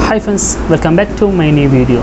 hi friends welcome back to my new video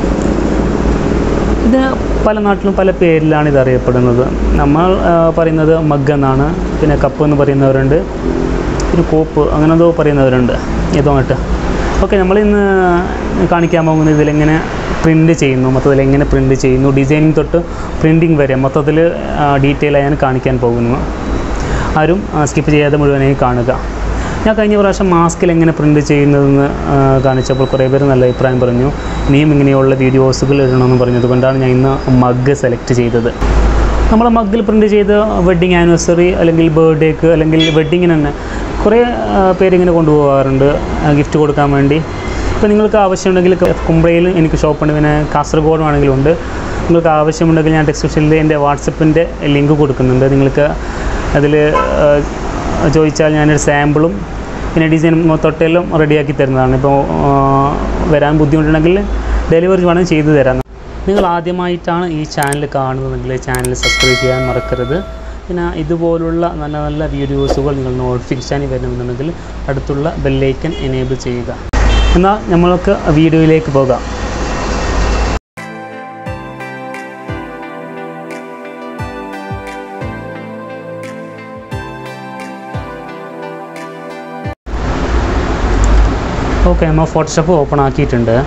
ഇത് പല നാട്ടിലും പല പേരിലാണ് ഇത് അറിയപ്പെടുന്നത് നമ്മൾ ആ, പറയുന്നത് മഗ് എന്നാണ് പിന്നെ കപ്പ് എന്ന് പറയുന്നവരുണ്ട് പിന്നെ കോപ്പ് അങ്ങനെ എന്തോ പറയുന്നവരുണ്ട് ഏതോ ആയിട്ട് ഓക്കെ നമ്മളിന്ന് കാണിക്കാൻ പോകുന്നത് ഇതിലെങ്ങനെ പ്രിൻ്റ് ചെയ്യുന്നു മൊത്തത്തിൽ എങ്ങനെ പ്രിൻ്റ് ചെയ്യുന്നു ഡിസൈനിങ് തൊട്ട് പ്രിൻറ്റിങ് വരെ മൊത്തത്തിൽ ഡീറ്റെയിൽ ആയാണ് കാണിക്കാൻ പോകുന്നു ആരും സ്കിപ്പ് ചെയ്യാതെ മുഴുവനായി കാണുക ഞാൻ കഴിഞ്ഞ പ്രാവശ്യം മാസ്കിൽ എങ്ങനെ പ്രിൻ്റ് ചെയ്യുന്നതെന്ന് ആ, കാണിച്ചപ്പോൾ കുറേ പേര് നല്ല അഭിപ്രായം പറഞ്ഞു ഇനിയും ഇങ്ങനെയുള്ള വീഡിയോസുകൾ ഇടണമെന്ന് പറഞ്ഞത് കൊണ്ടാണ് ഞാൻ ഇന്ന് മഗ് സെലക്ട് ചെയ്തത് നമ്മൾ മഗ്ഗിൽ പ്രിൻ്റ് ചെയ്ത വെഡ്ഡിങ് ആനിവേഴ്സറി അല്ലെങ്കിൽ ബർത്ത്ഡേക്ക് അല്ലെങ്കിൽ വെഡ്ഡിങ്ങിന് തന്നെ കുറേ ആ, പേരിങ്ങനെ കൊണ്ടുപോകാറുണ്ട് ഗിഫ്റ്റ് കൊടുക്കാൻ വേണ്ടി ഇപ്പോൾ നിങ്ങൾക്ക് ആവശ്യമുണ്ടെങ്കിൽ കുമ്പഴയിൽ എനിക്ക് ഷോപ്പുണ്ട് പിന്നെ കാസർഗോഡ് ആണെങ്കിലും ഉണ്ട് നിങ്ങൾക്ക് ആവശ്യമുണ്ടെങ്കിൽ ഞാൻ ഡിസ്ക്രിപ്ഷനിൽ എൻ്റെ വാട്സപ്പിൻ്റെ ലിങ്ക് കൊടുക്കുന്നുണ്ട് നിങ്ങൾക്ക് അതിൽ ചോദിച്ചാൽ ഞാനൊരു സാമ്പിളും പിന്നെ ഡിസൈൻ തൊട്ടെല്ലാം റെഡിയാക്കി തരുന്നതാണ് ഇപ്പോൾ ആ, വരാൻ ബുദ്ധിമുട്ടുണ്ടെങ്കിൽ ഡെലിവറി വേണമെങ്കിൽ ചെയ്തു തരാം നിങ്ങൾ ആദ്യമായിട്ടാണ് ഈ ചാനൽ കാണുന്നതെങ്കിൽ ചാനൽ സബ്സ്ക്രൈബ് ചെയ്യാൻ മറക്കരുത് പിന്നെ ഇതുപോലുള്ള നല്ല നല്ല വീഡിയോസുകൾ നിങ്ങൾ നോട്ടിഫിക്കേഷനിൽ വരുന്നുണ്ടെങ്കിൽ അടുത്തുള്ള ബെല്ലൈക്കൻ എനേബിൾ ചെയ്യുക എന്നാൽ നമ്മൾക്ക് വീഡിയോയിലേക്ക് പോകാം ഓക്കെ നമ്മൾ ഫോട്ടോഷോപ്പ് ഓപ്പൺ ആക്കിയിട്ടുണ്ട്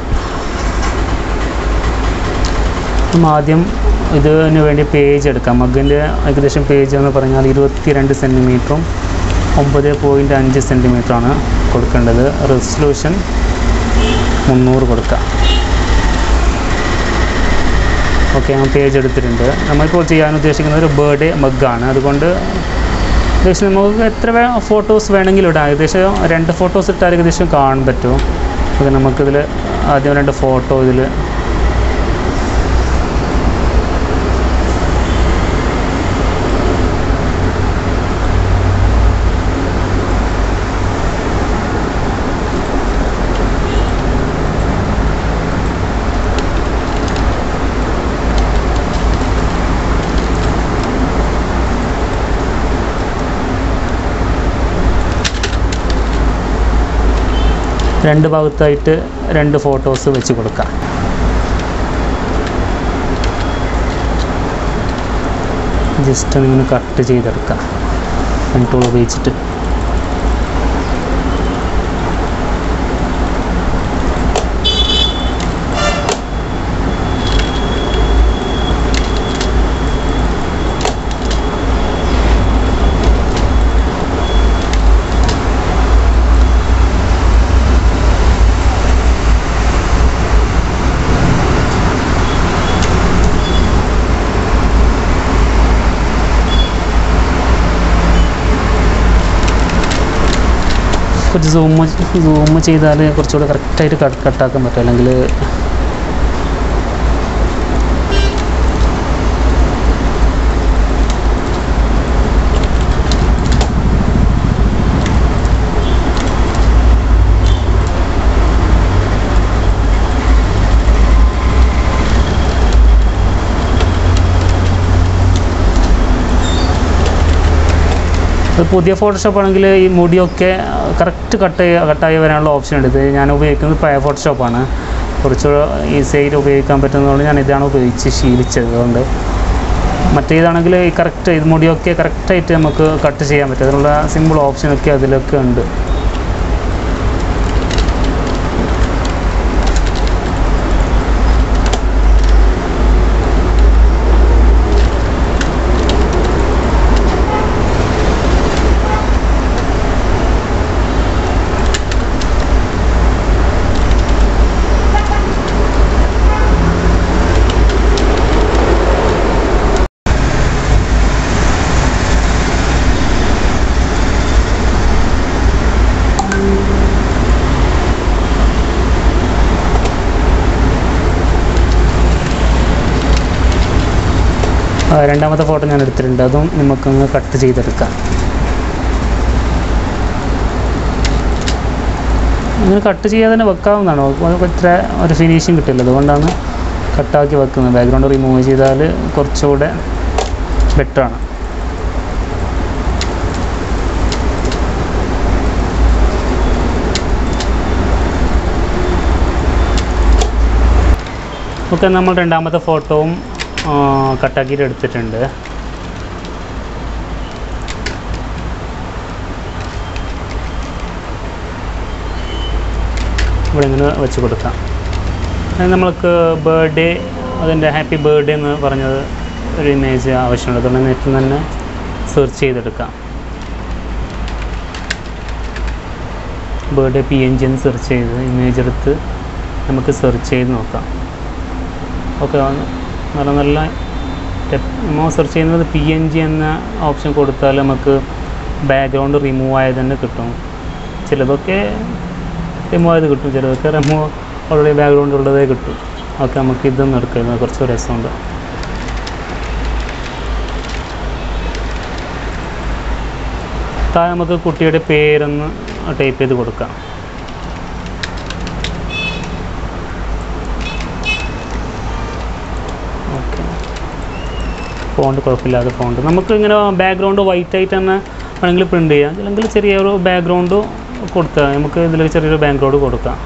നമ്മൾ ആദ്യം ഇതിന് വേണ്ടി പേജ് എടുക്കാം മഗ്ഗിൻ്റെ ഏകദേശം പേജ് എന്ന് പറഞ്ഞാൽ ഇരുപത്തി രണ്ട് സെൻറ്റിമീറ്ററും ഒമ്പത് പോയിൻറ്റ് അഞ്ച് സെൻറ്റിമീറ്ററാണ് കൊടുക്കേണ്ടത് റെസൊല്യൂഷൻ മുന്നൂറ് കൊടുക്കാം ഓക്കെ ഞാൻ പേജ് എടുത്തിട്ടുണ്ട് നമ്മളിപ്പോൾ ചെയ്യാൻ ഉദ്ദേശിക്കുന്നത് ഒരു ബർത്ത്ഡേ മഗ്ഗാണ് അതുകൊണ്ട് ഏകദേശം നമുക്ക് എത്ര വേ ഫോട്ടോസ് വേണമെങ്കിലും ഇടാം ഏകദേശം രണ്ട് ഫോട്ടോസ് ഇട്ടാൽ ഏകദേശം കാണാൻ പറ്റും അത് നമുക്കിതിൽ ആദ്യം രണ്ട് ഫോട്ടോ ഇതിൽ രണ്ട് ഭാഗത്തായിട്ട് രണ്ട് ഫോട്ടോസ് വെച്ച് കൊടുക്കാം ജസ്റ്റ് ഒന്ന് കട്ട് ചെയ്തെടുക്കാം കൺട്രോൾ ഉപയോഗിച്ചിട്ട് കുറച്ച് സൂം സൂം ചെയ്താൽ കുറച്ചുകൂടെ കറക്റ്റായിട്ട് കട്ട് കട്ടാക്കാൻ പറ്റും അല്ലെങ്കിൽ അത് പുതിയ ഫോട്ടോഷോപ്പ് ആണെങ്കിൽ ഈ മുടിയൊക്കെ കറക്റ്റ് കട്ട് കട്ടായി വരാനുള്ള ഓപ്ഷൻ ഉണ്ട് ഇത് ഞാൻ ഉപയോഗിക്കുന്നത് പഴയ ഫോട്ടോഷോപ്പാണ് കുറച്ച് ഈസിയായിട്ട് ഉപയോഗിക്കാൻ പറ്റുന്നതുകൊണ്ട് ഞാൻ ഇതാണ് ഉപയോഗിച്ച് ശീലിച്ചത് അതുകൊണ്ട് മറ്റേതാണെങ്കിൽ ഈ കറക്റ്റ് ഇത് മുടിയൊക്കെ കറക്റ്റായിട്ട് നമുക്ക് കട്ട് ചെയ്യാൻ പറ്റും അതിനുള്ള സിമ്പിൾ ഓപ്ഷനൊക്കെ അതിലൊക്കെ ഉണ്ട് ആ, രണ്ടാമത്തെ ഫോട്ടോ ഞാൻ എടുത്തിട്ടുണ്ട് അതും നമുക്കങ്ങ് കട്ട് ചെയ്തെടുക്കാം അങ്ങനെ കട്ട് ചെയ്യാതെ തന്നെ വെക്കാവുന്നതാണ് അത് ഇത്ര ഒരു ഫിനിഷിങ് കിട്ടില്ല അതുകൊണ്ടാണ് കട്ടാക്കി വെക്കുന്നത് ബാക്ക്ഗ്രൗണ്ട് റിമൂവ് ചെയ്താൽ കുറച്ചുകൂടെ ബെറ്ററാണ് ഓക്കെ നമ്മൾ രണ്ടാമത്തെ ഫോട്ടോവും കട്ടാക്കിയിട്ട് എടുത്തിട്ടുണ്ട് ഇവിടെ ഇങ്ങനെ വെച്ച് കൊടുക്കാം അത് നമ്മൾക്ക് ബർത്ത്ഡേ അതിൻ്റെ ഹാപ്പി ബർത്ത്ഡേ എന്ന് പറഞ്ഞത് ഒരു ഇമേജ് ആവശ്യമുണ്ട് അതുകൊണ്ട് നെറ്റിൽ തന്നെ സെർച്ച് ചെയ്തെടുക്കാം ബർത്ത്ഡേ പി എൻ ജി എന്ന് സെർച്ച് ചെയ്ത് ഇമേജ് എടുത്ത് നമുക്ക് സെർച്ച് ചെയ്ത് നോക്കാം ഓക്കെ നല്ല നല്ല ടെപ് നമ്മൾ സെർച്ച് ചെയ്യുന്നത് പി എൻ ജി എന്ന ഓപ്ഷൻ കൊടുത്താൽ നമുക്ക് ബാക്ക്ഗ്രൗണ്ട് റിമൂവ് ആയത് തന്നെ കിട്ടും ചിലതൊക്കെ റിമൂവ് ആയത് കിട്ടും ചിലതൊക്കെ റിമൂവ് ഓൾറെഡി ബാക്ക്ഗ്രൗണ്ട് ഉള്ളതേ കിട്ടും ഓക്കെ നമുക്ക് ഇതൊന്നും എടുക്കാം ഇത് കുറച്ച് രസമുണ്ട് താഴെ നമുക്ക് കുട്ടിയുടെ പേരൊന്ന് ടൈപ്പ് ചെയ്ത് കൊടുക്കാം ഓക്കെ ഫോണ്ട് കുഴപ്പമില്ലാതെ ഫോണ്ട് നമുക്ക് ഇങ്ങനെ ബാക്ക്ഗ്രൗണ്ട് വൈറ്റ് ആയിട്ട് തന്നെ വേണമെങ്കിൽ പ്രിൻ്റ് ചെയ്യാം അല്ലെങ്കിൽ ചെറിയൊരു ബാക്ക്ഗ്രൗണ്ട് കൊടുത്താൽ നമുക്ക് ഇതിൽ ചെറിയൊരു ബാക്ക്ഗ്രൗണ്ട് കൊടുക്കാം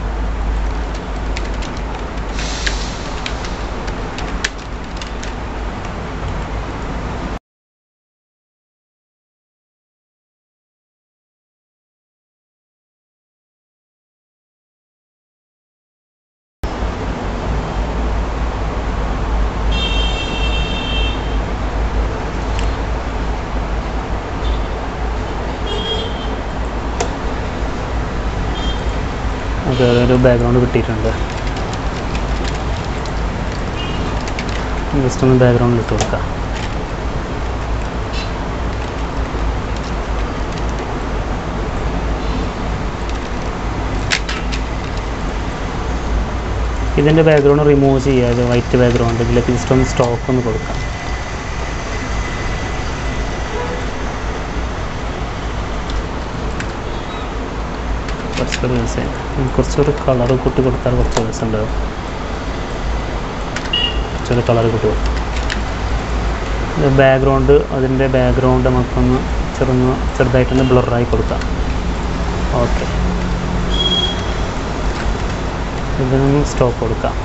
ഓക്കെ ഒരു ബാക്ക്ഗ്രൗണ്ട് കിട്ടിയിട്ടുണ്ട് ജസ്റ്റ് ഒന്ന് ബാക്ക്ഗ്രൗണ്ടിൽ ഇട്ട് കൊടുക്കാം ഇതിൻ്റെ ബാക്ക്ഗ്രൗണ്ട് റിമൂവ് ചെയ്യാതെ വൈറ്റ് ബാക്ക്ഗ്രൗണ്ട് ഇതിലേക്ക് ജസ്റ്റ് ഒന്ന് സ്റ്റോക്ക് ഒന്ന് കൊടുക്കാം കുറച്ചൊരു ദിവസം കുറച്ചൊരു കളർ കൂട്ടി കൊടുത്താൽ കുറച്ച് ദിവസം ഉണ്ടാവും കുറച്ചൊരു കളർ കൂട്ടി കൊടുക്കും ബാക്ക്ഗ്രൗണ്ട് അതിൻ്റെ ബാക്ക്ഗ്രൗണ്ട് നമുക്കൊന്ന് ചെറുന്ന് ചെറുതായിട്ടൊന്ന് ബ്ലറായി കൊടുക്കാം ഓക്കെ ഇതിനൊന്ന് സ്റ്റോപ്പ് കൊടുക്കാം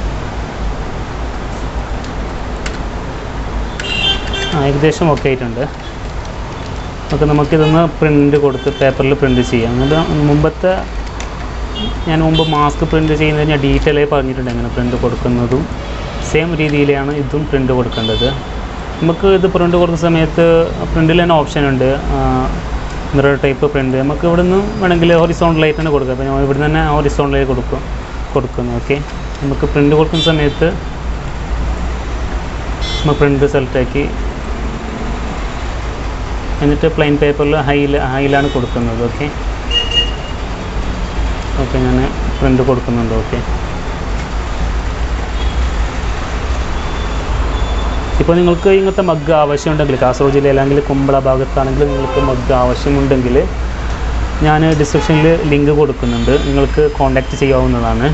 ആ ഏകദേശം ഓക്കെ ആയിട്ടുണ്ട് അപ്പോൾ നമുക്കിതൊന്ന് പ്രിൻ്റ് കൊടുത്ത് പേപ്പറിൽ പ്രിൻ്റ് ചെയ്യാം എന്നിട്ട് മുമ്പത്തെ ഞാൻ മുമ്പ് മാസ്ക് പ്രിൻ്റ് ചെയ്യുന്നത് ഞാൻ ഡീറ്റെയിൽ ആയി പറഞ്ഞിട്ടുണ്ട് എങ്ങനെ പ്രിൻ്റ് കൊടുക്കുന്നതും സെയിം രീതിയിലാണ് ഇതും പ്രിൻ്റ് കൊടുക്കേണ്ടത് നമുക്ക് ഇത് പ്രിൻ്റ് കൊടുക്കുന്ന സമയത്ത് പ്രിൻ്റിൽ തന്നെ ഓപ്ഷൻ ഉണ്ട് മിറർ ടൈപ്പ് പ്രിൻ്റ് നമുക്ക് ഇവിടെ നിന്ന് വേണമെങ്കിൽ ഹൊറിസോണ്ടലായിട്ട് തന്നെ കൊടുക്കാം അപ്പോൾ ഞാൻ ഇവിടെ തന്നെ ഹൊറിസോണ്ടലായി കൊടുക്കും കൊടുക്കുന്നു ഓക്കെ നമുക്ക് പ്രിൻ്റ് കൊടുക്കുന്ന സമയത്ത് നമ്മൾ പ്രിൻ്റ് സെലക്ട് ആക്കി എന്നിട്ട് പ്ലെയിൻ പേപ്പറിൽ ഹൈയിൽ ഹൈയിലാണ് കൊടുക്കുന്നത് ഓക്കെ ഓക്കെ ഞാൻ പ്രിൻ്റ് കൊടുക്കുന്നുണ്ട് ഓക്കെ ഇപ്പോൾ നിങ്ങൾക്ക് ഇങ്ങനത്തെ മഗ് ആവശ്യമുണ്ടെങ്കിൽ കാസർഗോഡ് ജില്ലയിൽ അല്ലെങ്കിൽ കുമ്പള ഭാഗത്താണെങ്കിൽ നിങ്ങൾക്ക് മഗ് ആവശ്യമുണ്ടെങ്കിൽ ഞാൻ ഡിസ്ക്രിപ്ഷനിൽ ലിങ്ക് കൊടുക്കുന്നുണ്ട് നിങ്ങൾക്ക് കോൺടാക്റ്റ് ചെയ്യാവുന്നതാണ്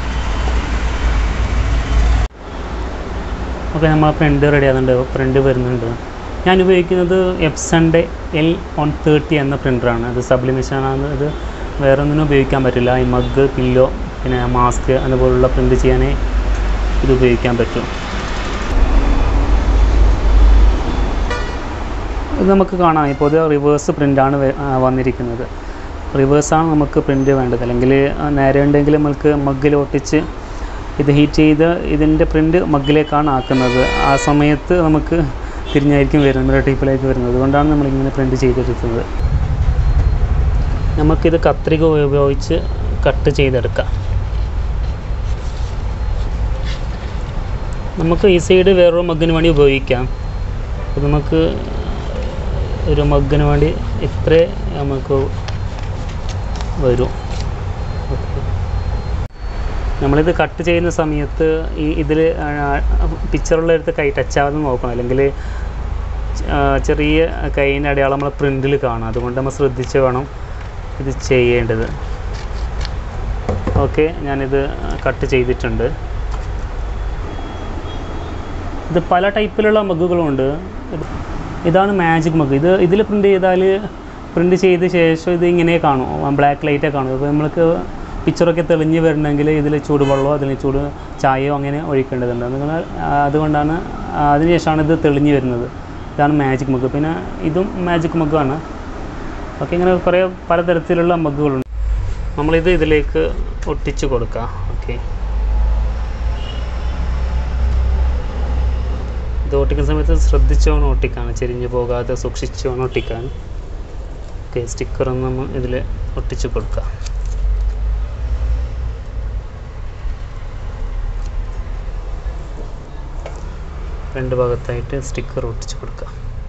ഓക്കെ നമ്മൾ പ്രിൻ്റ് റെഡി ആകുന്നുണ്ട് പ്രിൻ്റ് വരുന്നുണ്ട് ഞാൻ ഉപയോഗിക്കുന്നത് എപ്സൻ്റെ എൽ വൺ തേർട്ടി എന്ന പ്രിൻ്ററാണ് അത് സബ്ലിമേഷനാണ് ഇത് വേറെ ഒന്നിനും ഉപയോഗിക്കാൻ പറ്റില്ല ഈ മഗ് പില്ലോ പിന്നെ മാസ്ക് അതുപോലുള്ള പ്രിൻ്റ് ചെയ്യാനേ ഇത് ഉപയോഗിക്കാൻ പറ്റും ഇത് നമുക്ക് കാണാം ഇപ്പോൾ ഇത് റിവേഴ്സ് പ്രിൻ്റാണ് വന്നിരിക്കുന്നത് റിവേഴ്സാണ് നമുക്ക് പ്രിൻ്റ് വേണ്ടത് അല്ലെങ്കിൽ നേരെ ഉണ്ടെങ്കിൽ നമുക്ക് മഗ്ഗിൽ ഒട്ടിച്ച് ഇത് ഹീറ്റ് ചെയ്ത് ഇതിൻ്റെ പ്രിൻ്റ് മഗ്ഗിലേക്കാണ് ആക്കുന്നത് ആ സമയത്ത് നമുക്ക് തിരിഞ്ഞായിരിക്കും വരുന്നത് നമ്മുടെ ടൈപ്പിലേക്ക് വരുന്നത് അതുകൊണ്ടാണ് നമ്മളിങ്ങനെ പ്രിൻ്റ് ചെയ്തെടുക്കുന്നത് നമുക്കിത് കത്രിക ഉപയോഗിച്ച് കട്ട് ചെയ്തെടുക്കാം നമുക്ക് ഈ സൈഡ് വേറൊരു മഗ്ഗിന് വേണ്ടി ഉപയോഗിക്കാം അപ്പോൾ നമുക്ക് ഒരു മഗ്ഗിന് വേണ്ടി ഇത്രേ നമുക്ക് വരും ഓക്കെ നമ്മളിത് കട്ട് ചെയ്യുന്ന സമയത്ത് ഈ ഇതിൽ പിക്ചറുള്ളടുത്ത് കൈ ടച്ച് ആവാതെ നോക്കണം അല്ലെങ്കിൽ ചെറിയ കൈയിൻ്റെ അടയാളം നമ്മളെ പ്രിൻറ്റിൽ കാണും അതുകൊണ്ട് നമ്മൾ ശ്രദ്ധിച്ച് വേണം ഇത് ചെയ്യേണ്ടത് ഓക്കെ ഞാനിത് കട്ട് ചെയ്തിട്ടുണ്ട് ഇത് പല ടൈപ്പിലുള്ള മഗ്ഗുകളുണ്ട് ഇതാണ് മാജിക് മഗ് ഇത് ഇതിൽ പ്രിൻ്റ് ചെയ്താൽ പ്രിൻ്റ് ചെയ്ത ശേഷം ഇത് ഇങ്ങനെ കാണും ബ്ലാക്ക് ലൈറ്റേ കാണും അപ്പോൾ നമ്മൾക്ക് പിക്ചറൊക്കെ തെളിഞ്ഞ് വരണമെങ്കിൽ ഇതിൽ ചൂടുവെള്ളമോ അതിൽ ചൂട് ചായയോ അങ്ങനെ ഒഴിക്കേണ്ടതുണ്ട് നിങ്ങൾ അതുകൊണ്ടാണ് അതിനുശേഷമാണ് ഇത് തെളിഞ്ഞ് വരുന്നത് ഇതാണ് മാജിക് മഗ് പിന്നെ ഇതും മാജിക് മഗ്ഗാണ് ഓക്കെ ഇങ്ങനെ കുറേ പലതരത്തിലുള്ള മഗ്ഗുകളുണ്ട് നമ്മളിത് ഇതിലേക്ക് ഒട്ടിച്ച് കൊടുക്കാം ഓക്കെ ഇത് ഒട്ടിക്കുന്ന സമയത്ത് ശ്രദ്ധിച്ച് വേണം ഒട്ടിക്കാൻ ചെരിഞ്ഞു പോകാതെ സൂക്ഷിച്ച് വേണം ഒട്ടിക്കാൻ ഓക്കെ സ്റ്റിക്കർ ഒന്ന് നമ്മൾ ഇതിൽ ഒട്ടിച്ച് കൊടുക്കാം രണ്ട് ഭാഗത്തായിട്ട് സ്റ്റിക്കർ ഒട്ടിച്ച് കൊടുക്കുക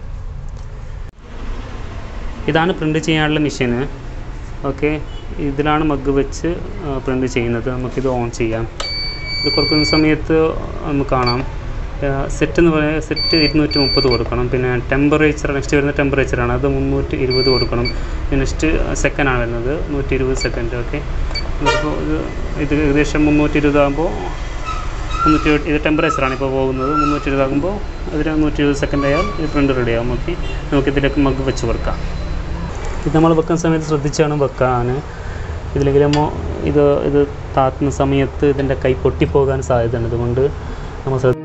ഇതാണ് പ്രിൻ്റ് ചെയ്യാനുള്ള മെഷീന് ഓക്കെ ഇതിലാണ് മഗ് വെച്ച് പ്രിൻ്റ് ചെയ്യുന്നത് നമുക്കിത് ഓൺ ചെയ്യാം ഇത് കൊടുക്കുന്ന സമയത്ത് നമുക്ക് കാണാം സെറ്റ് എന്ന് പറയുന്നത് സെറ്റ് ഇരുന്നൂറ്റി മുപ്പത് കൊടുക്കണം പിന്നെ ടെമ്പറേച്ചർ നെക്സ്റ്റ് വരുന്ന ടെമ്പറേച്ചറാണ് അത് മുന്നൂറ്റി ഇരുപത് കൊടുക്കണം പിന്നെ നെക്സ്റ്റ് സെക്കൻഡാണ് വരുന്നത് നൂറ്റി ഇരുപത് സെക്കൻഡ് ഓക്കെ അപ്പോൾ ഇത് ഇത് ഏകദേശം മുന്നൂറ്റി ഇരുപതാകുമ്പോൾ മുന്നൂറ്റി ഇരുപത് ഇത് ടെമ്പറേച്ചറാണ് ഇപ്പോൾ പോകുന്നത് മുന്നൂറ്റി ഇരുപതാകുമ്പോൾ അതിൽ നൂറ്റി ഇരുപത് സെക്കൻഡ് ആയാൽ ഇത് പ്രിൻ്റ് റെഡി ആകും ഓക്കെ നമുക്ക് ഇതിലേക്ക് മഗ് വെച്ച് കൊടുക്കാം ഇത് നമ്മൾ വെക്കുന്ന സമയത്ത് ശ്രദ്ധിച്ചാണ് വെക്കാൻ ഇതിലെങ്കിലും ഇത് ഇത് താത്തുന്ന സമയത്ത് ഇതിൻ്റെ കൈ പൊട്ടിപ്പോകാൻ സാധ്യതയുണ്ട് അതുകൊണ്ട് നമ്മൾ ശ്രദ്ധ